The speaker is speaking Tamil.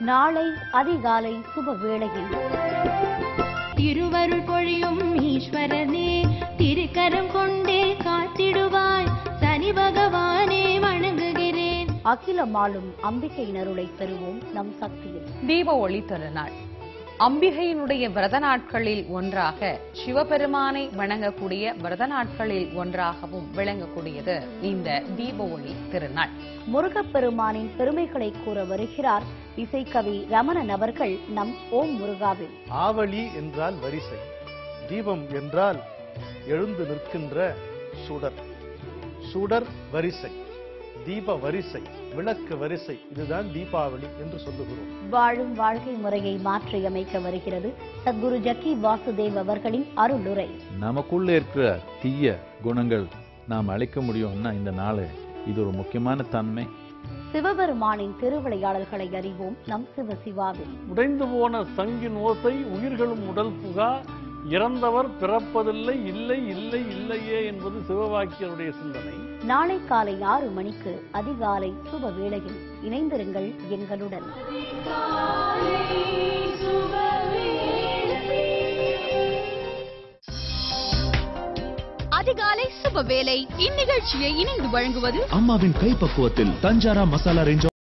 நாளை அதிகாலை சுப வேளையில் திருவருள் பொழியும் ஈஸ்வரனே திருக்கரம் கொண்டே காத்திடுவாய் சனி பகவானே வணங்குகிறேன் அகிலமாளும் அம்பிகையின் அருளை பெறுவோம் நம் சக்தியில் தீப ஒளி திருநாள் அம்பிகையினுடைய விரத நாட்களில் ஒன்றாக சிவபெருமானை வணங்கக்கூடிய விரத நாட்களில் ஒன்றாகவும் விளங்கக்கூடியது இந்த தீப ஒளி திருநாள் முருகப்பெருமானின் பெருமைகளை கூற வருகிறார் இசைக்கவி ரமணன் அவர்கள் நம் ஓம் முருகாவில் ஆவலி என்றால் வரிசை தீபம் என்றால் எழுந்து நிற்கின்ற சுடர் சுடர் வரிசை தீப வரிசை விளக்கு வரிசை இதுதான் தீபாவளி என்று சொல்லுகிறோம் வாழும் வாழ்க்கை முறையை மாற்றியமைக்க வருகிறது சத்குரு ஜக்கி வாசுதேவ் அவர்களின் அருளுரை நமக்குள்ள இருக்கிற தீய குணங்கள் நாம் அழிக்க முடியும்னா இந்த நாள் இது ஒரு முக்கியமான தன்மை சிவபெருமானின் திருவிளையாடல்களை அறிவோம் நம் சிவசிவாவில் உடைந்து போன சங்கின் ஓசை உயிர்களும் உடல் புகா இறந்தவர் பிறப்பதில்லை இல்லை இல்லை இல்லையே என்பது சிவவாக்கியருடைய சிந்தனை நாளை காலை ஆறு மணிக்கு அதிகாலை சுப வேளையில் இணைந்திருங்கள் எங்களுடன் அதிகாலை சுப வேலை இந்நிகழ்ச்சியை இணைந்து வழங்குவது அம்மாவின் கைப்பக்குவத்தில் தஞ்சாரா மசாலா ரேஞ்ச்